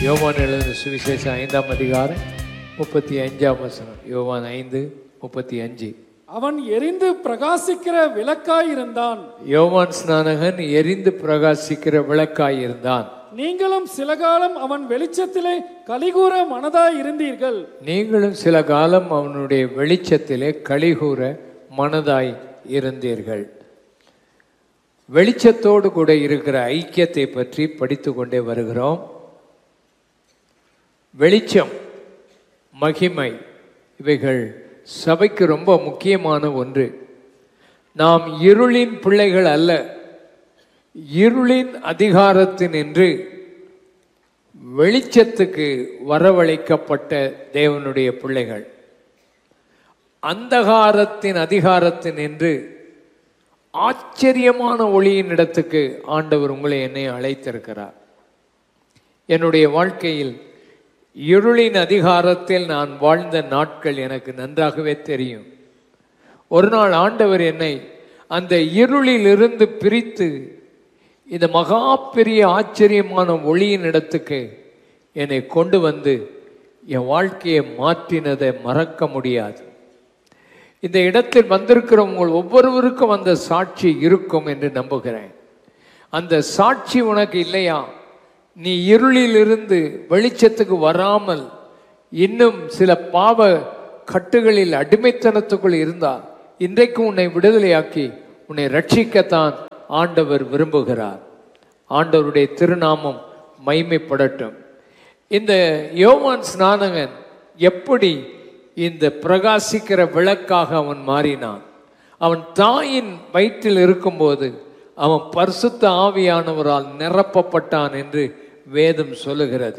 யோவான் எழுதின சுவிசேஷம் ஐந்தாம் அதிகாரம் முப்பத்தி அஞ்சாம் வசனம் யோவான் ஐந்து முப்பத்தி அஞ்சு அவன் எரிந்து பிரகாசிக்கிற விளக்காய் இருந்தான் யோவான் ஸ்நானகன் எரிந்து பிரகாசிக்கிற விளக்காய் இருந்தான் நீங்களும் சில காலம் அவன் வெளிச்சத்திலே கலிகூற மனதாய் இருந்தீர்கள் நீங்களும் சில காலம் அவனுடைய வெளிச்சத்திலே கலிகூற மனதாய் இருந்தீர்கள் வெளிச்சத்தோடு கூட இருக்கிற ஐக்கியத்தை பற்றி படித்து கொண்டே வருகிறோம் வெளிச்சம் மகிமை இவைகள் சபைக்கு ரொம்ப முக்கியமான ஒன்று நாம் இருளின் பிள்ளைகள் அல்ல இருளின் அதிகாரத்தினின்று வெளிச்சத்துக்கு வரவழைக்கப்பட்ட தேவனுடைய பிள்ளைகள் அந்தகாரத்தின் அதிகாரத்தினின்று ஆச்சரியமான ஒளியின் இடத்துக்கு ஆண்டவர் உங்களை என்னை அழைத்திருக்கிறார் என்னுடைய வாழ்க்கையில் இருளின் அதிகாரத்தில் நான் வாழ்ந்த நாட்கள் எனக்கு நன்றாகவே தெரியும் ஒரு நாள் ஆண்டவர் என்னை அந்த இருளிலிருந்து பிரித்து இந்த மகா பெரிய ஆச்சரியமான ஒளியின் இடத்துக்கு என்னை கொண்டு வந்து என் வாழ்க்கையை மாற்றினதை மறக்க முடியாது இந்த இடத்தில் வந்திருக்கிறவங்க ஒவ்வொருவருக்கும் அந்த சாட்சி இருக்கும் என்று நம்புகிறேன் அந்த சாட்சி உனக்கு இல்லையா நீ இருளிலிருந்து வெளிச்சத்துக்கு வராமல் இன்னும் சில பாவ கட்டுகளில் அடிமைத்தனத்துக்குள் இருந்தால் இன்றைக்கு உன்னை விடுதலையாக்கி உன்னை ரட்சிக்கத்தான் ஆண்டவர் விரும்புகிறார் ஆண்டவருடைய திருநாமம் மைமைப்படட்டும் இந்த யோவான் ஸ்நானகன் எப்படி இந்த பிரகாசிக்கிற விளக்காக அவன் மாறினான் அவன் தாயின் வயிற்றில் இருக்கும்போது அவன் பரிசுத்த ஆவியானவரால் நிரப்பப்பட்டான் என்று வேதம் சொல்லுகிறது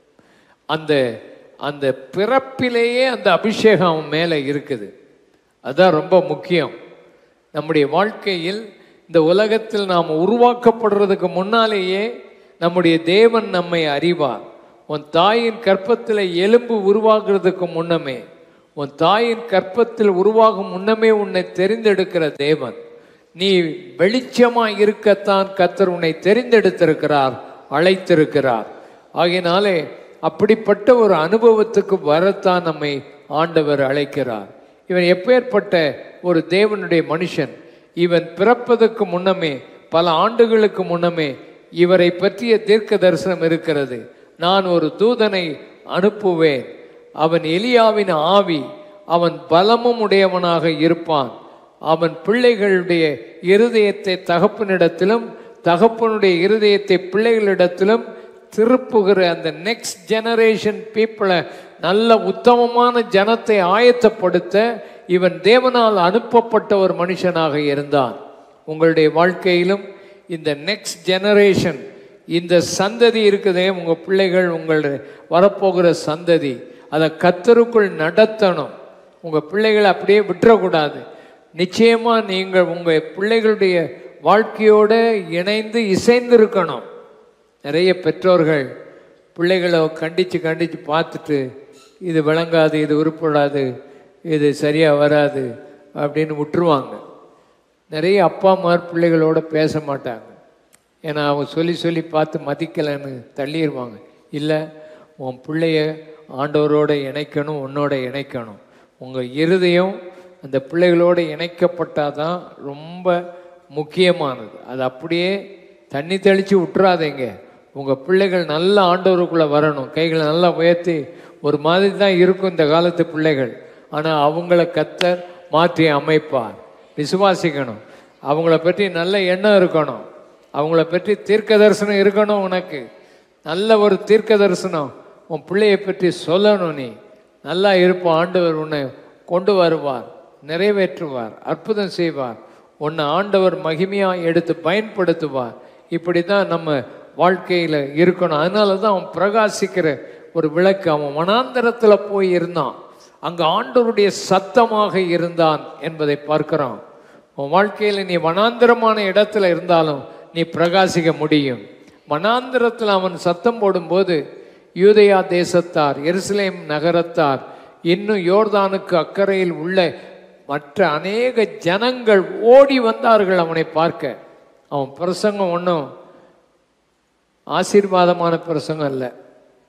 அந்த அந்த பிறப்பிலேயே அந்த அபிஷேகம் அவன் மேலே இருக்குது அதான் ரொம்ப முக்கியம் நம்முடைய வாழ்க்கையில் இந்த உலகத்தில் நாம் உருவாக்கப்படுறதுக்கு முன்னாலேயே நம்முடைய தேவன் நம்மை அறிவார் உன் தாயின் கற்பத்தில் எலும்பு உருவாகிறதுக்கு முன்னமே உன் தாயின் கற்பத்தில் உருவாகும் முன்னமே உன்னை தெரிந்தெடுக்கிற தேவன் நீ வெளிச்சமாய் இருக்கத்தான் கத்தர் உன்னை தெரிந்தெடுத்திருக்கிறார் அழைத்திருக்கிறார் ஆகையினாலே அப்படிப்பட்ட ஒரு அனுபவத்துக்கு வரத்தான் நம்மை ஆண்டவர் அழைக்கிறார் இவன் எப்பேற்பட்ட ஒரு தேவனுடைய மனுஷன் இவன் பிறப்பதற்கு முன்னமே பல ஆண்டுகளுக்கு முன்னமே இவரை பற்றிய தீர்க்க தரிசனம் இருக்கிறது நான் ஒரு தூதனை அனுப்புவேன் அவன் எலியாவின் ஆவி அவன் பலமும் உடையவனாக இருப்பான் அவன் பிள்ளைகளுடைய இருதயத்தை தகப்பனிடத்திலும் தகப்பனுடைய இருதயத்தை பிள்ளைகளிடத்திலும் திருப்புகிற அந்த நெக்ஸ்ட் ஜெனரேஷன் பீப்புளை நல்ல உத்தமமான ஜனத்தை ஆயத்தப்படுத்த இவன் தேவனால் அனுப்பப்பட்ட ஒரு மனுஷனாக இருந்தான் உங்களுடைய வாழ்க்கையிலும் இந்த நெக்ஸ்ட் ஜெனரேஷன் இந்த சந்ததி இருக்குதே உங்கள் பிள்ளைகள் உங்கள் வரப்போகிற சந்ததி அதை கத்தருக்குள் நடத்தணும் உங்கள் பிள்ளைகளை அப்படியே விட்டுறக்கூடாது நிச்சயமாக நீங்கள் உங்கள் பிள்ளைகளுடைய வாழ்க்கையோடு இணைந்து இசைந்து இருக்கணும் நிறைய பெற்றோர்கள் பிள்ளைகளை கண்டித்து கண்டித்து பார்த்துட்டு இது விளங்காது இது உருப்படாது இது சரியாக வராது அப்படின்னு விட்டுருவாங்க நிறைய அப்பா அம்மா பிள்ளைகளோட பேச மாட்டாங்க ஏன்னா அவங்க சொல்லி சொல்லி பார்த்து மதிக்கலைன்னு தள்ளிடுவாங்க இல்லை உன் பிள்ளைய ஆண்டவரோட இணைக்கணும் உன்னோட இணைக்கணும் உங்கள் இருதயம் அந்த பிள்ளைகளோடு இணைக்கப்பட்டாதான் ரொம்ப முக்கியமானது அது அப்படியே தண்ணி தெளித்து விட்டுறாதீங்க உங்கள் பிள்ளைகள் நல்ல ஆண்டவருக்குள்ளே வரணும் கைகளை நல்லா உயர்த்தி ஒரு மாதிரி தான் இருக்கும் இந்த காலத்து பிள்ளைகள் ஆனால் அவங்கள கத்தர் மாற்றி அமைப்பார் விசுவாசிக்கணும் அவங்கள பற்றி நல்ல எண்ணம் இருக்கணும் அவங்கள பற்றி தீர்க்க தரிசனம் இருக்கணும் உனக்கு நல்ல ஒரு தீர்க்க தரிசனம் உன் பிள்ளையை பற்றி சொல்லணும் நீ நல்லா இருப்போம் ஆண்டவர் உன்னை கொண்டு வருவார் நிறைவேற்றுவார் அற்புதம் செய்வார் உன்னை ஆண்டவர் மகிமையாக எடுத்து பயன்படுத்துவார் இப்படி தான் நம்ம வாழ்க்கையில் இருக்கணும் அதனால தான் அவன் பிரகாசிக்கிற ஒரு விளக்கு அவன் வனாந்தரத்தில் போய் இருந்தான் அங்கே ஆண்டவருடைய சத்தமாக இருந்தான் என்பதை பார்க்கிறோம் உன் வாழ்க்கையில் நீ வனாந்திரமான இடத்துல இருந்தாலும் நீ பிரகாசிக்க முடியும் வனாந்திரத்தில் அவன் சத்தம் போடும்போது யூதயா தேசத்தார் எருசலேம் நகரத்தார் இன்னும் யோர்தானுக்கு அக்கறையில் உள்ள மற்ற அநேக ஜனங்கள் ஓடி வந்தார்கள் அவனை பார்க்க அவன் பிரசங்கம் ஒன்றும் ஆசீர்வாதமான பிரசங்கம் அல்ல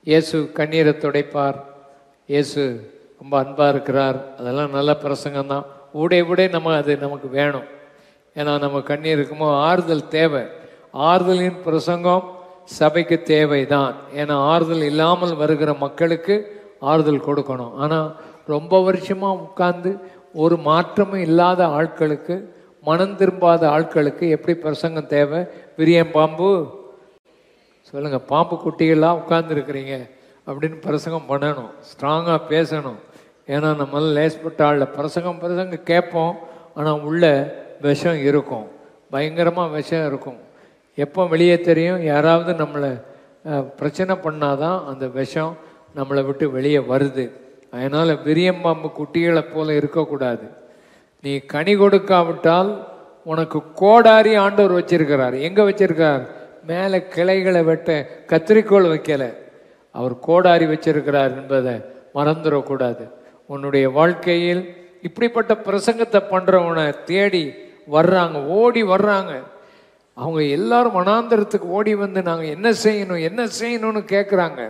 இயேசு கண்ணீரை துடைப்பார் இயேசு ரொம்ப அன்பாக இருக்கிறார் அதெல்லாம் நல்ல பிரசங்கம் தான் ஊடே ஊடே நம்ம அது நமக்கு வேணும் ஏன்னா நம்ம கண்ணீர் இருக்குமோ ஆறுதல் தேவை ஆறுதலின் பிரசங்கம் சபைக்கு தேவை தான் ஏன்னா ஆறுதல் இல்லாமல் வருகிற மக்களுக்கு ஆறுதல் கொடுக்கணும் ஆனால் ரொம்ப வருஷமாக உட்கார்ந்து ஒரு மாற்றமும் இல்லாத ஆட்களுக்கு மனம் திரும்பாத ஆட்களுக்கு எப்படி பிரசங்கம் தேவை விரியன் பாம்பு சொல்லுங்க பாம்பு குட்டிகள்லாம் உட்கார்ந்துருக்கிறீங்க அப்படின்னு பிரசங்கம் பண்ணணும் ஸ்ட்ராங்காக பேசணும் ஏன்னா நம்ம லேஸ்பட்ட ஆளில் பிரசங்கம் பிரசங்கம் கேட்போம் ஆனால் உள்ள விஷம் இருக்கும் பயங்கரமாக விஷம் இருக்கும் எப்போ வெளியே தெரியும் யாராவது நம்மளை அஹ், பிரச்சனை பண்ணாதான் அந்த விஷம் நம்மளை விட்டு வெளியே வருது அதனால் விரியம்பாம்பு குட்டிகளை போல இருக்கக்கூடாது நீ கனி கொடுக்காவிட்டால் உனக்கு கோடாரி ஆண்டவர் வச்சிருக்கிறார் எங்க வச்சிருக்கார் மேலே கிளைகளை வெட்ட கத்திரிக்கோள் வைக்கல அவர் கோடாரி வச்சிருக்கிறார் என்பதை மறந்துடக்கூடாது உன்னுடைய வாழ்க்கையில் இப்படிப்பட்ட பிரசங்கத்தை பண்றவனை தேடி வர்றாங்க ஓடி வர்றாங்க அவங்க எல்லாரும் வனாந்தரத்துக்கு ஓடி வந்து நாங்கள் என்ன செய்யணும் என்ன செய்யணும்னு கேட்குறாங்க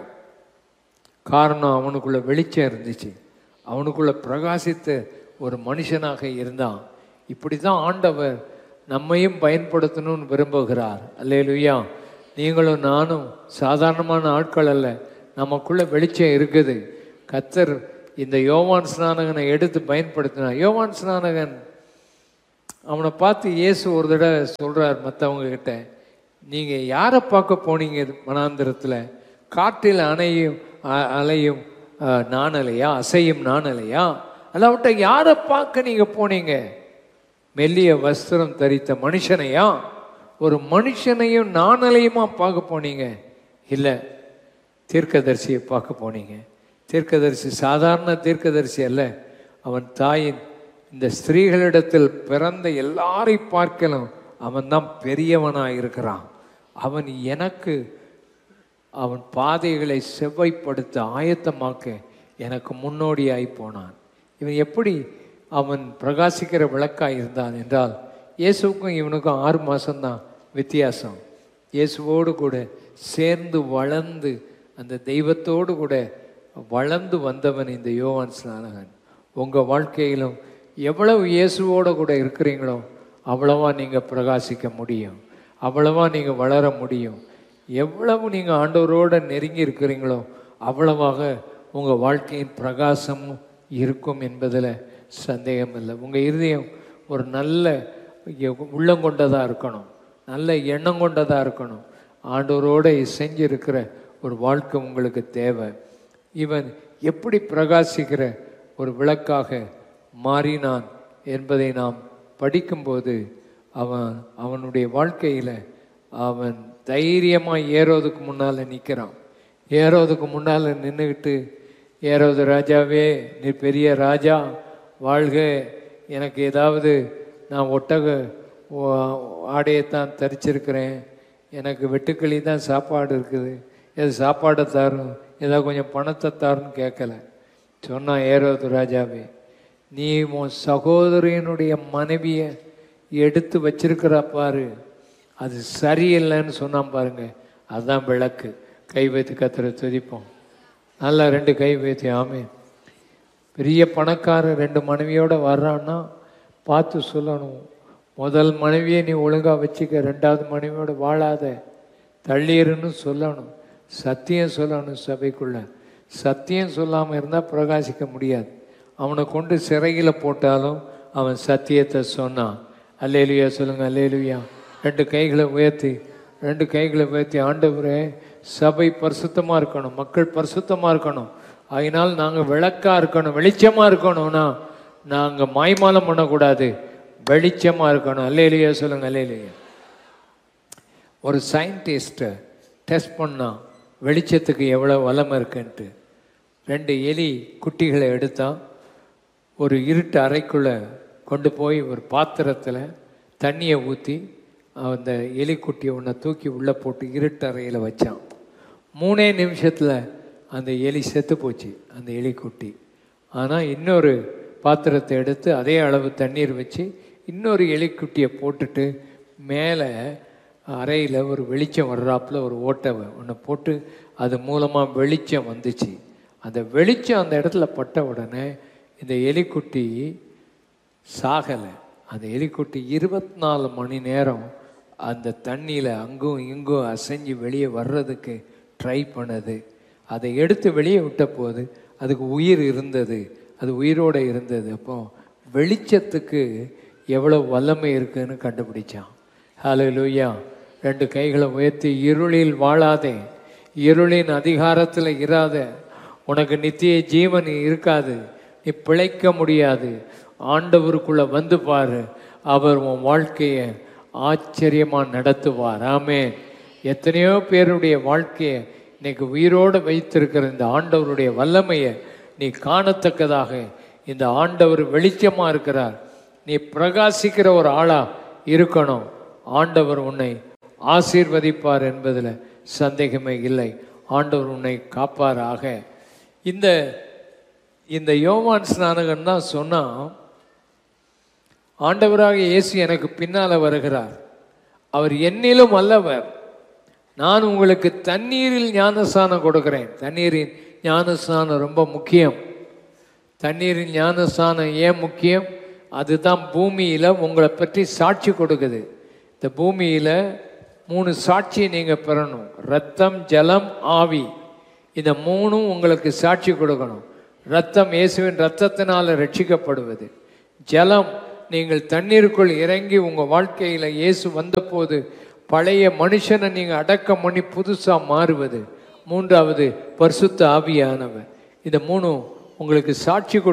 காரணம் அவனுக்குள்ள வெளிச்சம் இருந்துச்சு அவனுக்குள்ள பிரகாசித்த ஒரு மனுஷனாக இருந்தான் இப்படி தான் ஆண்டவர் நம்மையும் பயன்படுத்தணும்னு விரும்புகிறார் அல்லேலுயா நீங்களும் நானும் சாதாரணமான ஆட்கள் அல்ல நமக்குள்ள வெளிச்சம் இருக்குது கத்தர் இந்த யோவான் ஸ்நானகனை எடுத்து பயன்படுத்தினார் யோவான் ஸ்நானகன் அவனை பார்த்து இயேசு ஒரு தடவை சொல்றார் மற்றவங்க கிட்ட நீங்க யாரை பார்க்க போனீங்க மனாந்திரத்தில் காற்றில் அணையும் அ- அலையும் அஹ், நாணலையா அசையும் நாணலையா அல்லாவிட்ட யாரை பார்க்க நீங்க போனீங்க மெல்லிய வஸ்திரம் தரித்த மனுஷனையா ஒரு மனுஷனையும் நாணலையுமா பார்க்க போனீங்க இல்லை தீர்க்கதரிசியை பார்க்க போனீங்க தீர்க்கதரிசி சாதாரண தீர்க்கதரிசி அல்ல அவன் தாயின் இந்த ஸ்திரீகளிடத்தில் பிறந்த எல்லாரை பார்க்கலும் அவன் தான் பெரியவனாக இருக்கிறான் அவன் எனக்கு அவன் பாதைகளை செவ்வாய்ப்படுத்த ஆயத்தமாக்க எனக்கு முன்னோடியாய் போனான் இவன் எப்படி அவன் பிரகாசிக்கிற விளக்காய் இருந்தான் என்றால் இயேசுவுக்கும் இவனுக்கும் ஆறு மாசம்தான் வித்தியாசம் இயேசுவோடு கூட சேர்ந்து வளர்ந்து அந்த தெய்வத்தோடு கூட வளர்ந்து வந்தவன் இந்த யோவான் ஸ்நானகன் உங்கள் வாழ்க்கையிலும் எவ்வளவு இயேசுவோடு கூட இருக்கிறீங்களோ அவ்வளவா நீங்கள் பிரகாசிக்க முடியும் அவ்வளவா நீங்கள் வளர முடியும் எவ்வளவு நீங்கள் ஆண்டவரோட நெருங்கி இருக்கிறீங்களோ அவ்வளவாக உங்கள் வாழ்க்கையின் பிரகாசமும் இருக்கும் என்பதில் சந்தேகம் இல்லை உங்கள் இருதயம் ஒரு நல்ல உள்ளம் கொண்டதாக இருக்கணும் நல்ல எண்ணம் கொண்டதாக இருக்கணும் ஆண்டவரோட செஞ்சிருக்கிற ஒரு வாழ்க்கை உங்களுக்கு தேவை இவன் எப்படி பிரகாசிக்கிற ஒரு விளக்காக மாறினான் என்பதை நாம் படிக்கும்போது அவன் அவனுடைய வாழ்க்கையில் அவன் தைரியமாக ஏறோதுக்கு முன்னால் நிற்கிறான் ஏறோதுக்கு முன்னால் நின்றுக்கிட்டு ஏறோது ராஜாவே நீ பெரிய ராஜா வாழ்க எனக்கு ஏதாவது நான் ஒட்டக ஓ- ஆடையைத்தான் தரிச்சிருக்கிறேன் எனக்கு வெட்டுக்கிளி தான் சாப்பாடு இருக்குது எது சாப்பாடை தாரும் ஏதாவது கொஞ்சம் பணத்தை தாருன்னு கேட்கல சொன்னான் ஏரோது ராஜாவே நீ உன் சகோதரியனுடைய மனைவியை எடுத்து வச்சிருக்கிற பாரு அது சரியில்லைன்னு சொன்னான் பாருங்க அதுதான் விளக்கு கை வைத்து கத்துற துதிப்போம் நல்லா ரெண்டு கை வைத்து ஆமே பெரிய பணக்காரன் ரெண்டு மனைவியோட வர்றான்னா பார்த்து சொல்லணும் முதல் மனைவியை நீ ஒழுங்கா வச்சுக்க ரெண்டாவது மனைவியோட வாழாத தள்ளிருன்னு சொல்லணும் சத்தியம் சொல்லணும் சபைக்குள்ள சத்தியம் சொல்லாமல் இருந்தால் பிரகாசிக்க முடியாது அவனை கொண்டு சிறையில் போட்டாலும் அவன் சத்தியத்தை சொன்னான் அல்லேலுயா சொல்லுங்க அல்லேலுயா ரெண்டு கைகளை உயர்த்தி ரெண்டு கைகளை உயர்த்தி ஆண்டவரே சபை பரிசுத்தமாக இருக்கணும் மக்கள் பரிசுத்தமாக இருக்கணும் அதனால் நாங்கள் விளக்கா இருக்கணும் வெளிச்சமாக இருக்கணும்னா நாங்கள் மாய்மாலம் பண்ணக்கூடாது வெளிச்சமாக இருக்கணும் அல்லேலுயா சொல்லுங்க அல்லேலுயா ஒரு சயின்டிஸ்ட்டை டெஸ்ட் பண்ணா வெளிச்சத்துக்கு எவ்வளோ வளம் இருக்குன்ட்டு ரெண்டு எலி குட்டிகளை எடுத்தான் ஒரு இருட்டு அறைக்குள்ளே கொண்டு போய் ஒரு பாத்திரத்தில் தண்ணியை ஊற்றி அந்த எலிக்குட்டியை ஒன்றை தூக்கி உள்ளே போட்டு இருட்டு அறையில் வச்சான் மூணே நிமிஷத்தில் அந்த எலி செத்து போச்சு அந்த எலிக்குட்டி ஆனால் இன்னொரு பாத்திரத்தை எடுத்து அதே அளவு தண்ணீர் வச்சு இன்னொரு எலிக்குட்டியை போட்டுட்டு மேலே அறையில் ஒரு வெளிச்சம் வர்றாப்புல ஒரு ஓட்டை ஒன்று போட்டு அது மூலமாக வெளிச்சம் வந்துச்சு அந்த வெளிச்சம் அந்த இடத்துல பட்ட உடனே இந்த எலிக்குட்டி சாகலை அந்த எலிக்குட்டி இருபத்தி நாலு மணி நேரம் அந்த தண்ணியில் அங்கும் இங்கும் அசைஞ்சு வெளியே வர்றதுக்கு ட்ரை பண்ணுது அதை எடுத்து வெளியே விட்ட போது அதுக்கு உயிர் இருந்தது அது உயிரோடு இருந்தது அப்போ வெளிச்சத்துக்கு எவ்வளோ வல்லமை இருக்குன்னு கண்டுபிடிச்சான் ஹலோ லூயா ரெண்டு கைகளை உயர்த்தி இருளில் வாழாதே இருளின் அதிகாரத்தில் இராத உனக்கு நித்திய ஜீவன் இருக்காது நீ பிழைக்க முடியாது ஆண்டவருக்குள்ள வந்து பாரு அவர் உன் வாழ்க்கையை ஆச்சரியமா நடத்துவார் ஆமே எத்தனையோ பேருடைய வாழ்க்கையை இன்னைக்கு உயிரோடு வைத்திருக்கிற இந்த ஆண்டவருடைய வல்லமையை நீ காணத்தக்கதாக இந்த ஆண்டவர் வெளிச்சமா இருக்கிறார் நீ பிரகாசிக்கிற ஒரு ஆளா இருக்கணும் ஆண்டவர் உன்னை ஆசீர்வதிப்பார் என்பதில் சந்தேகமே இல்லை ஆண்டவர் உன்னை காப்பாராக இந்த இந்த யோவான் ஸ்நானகன் தான் சொன்னா ஆண்டவராக இயேசு எனக்கு பின்னால வருகிறார் அவர் என்னிலும் அல்லவர் நான் உங்களுக்கு தண்ணீரில் ஞானஸ்தானம் கொடுக்கிறேன் தண்ணீரின் ஞானஸ்தானம் ரொம்ப முக்கியம் தண்ணீரின் ஞானஸ்தானம் ஏன் முக்கியம் அதுதான் பூமியில் உங்களை பற்றி சாட்சி கொடுக்குது இந்த பூமியில் மூணு சாட்சி நீங்கள் பெறணும் ரத்தம் ஜலம் ஆவி இந்த மூணும் உங்களுக்கு சாட்சி கொடுக்கணும் ரத்தம் இயேசுவின் ரத்தத்தினால ரட்சிக்கப்படுவது ஜலம் நீங்கள் தண்ணீருக்குள் இறங்கி உங்கள் வாழ்க்கையில் இயேசு வந்தபோது பழைய மனுஷனை நீங்கள் அடக்கம் பண்ணி புதுசாக மாறுவது மூன்றாவது பரிசுத்த ஆவியானவர் இந்த மூணும் உங்களுக்கு சாட்சி கொடு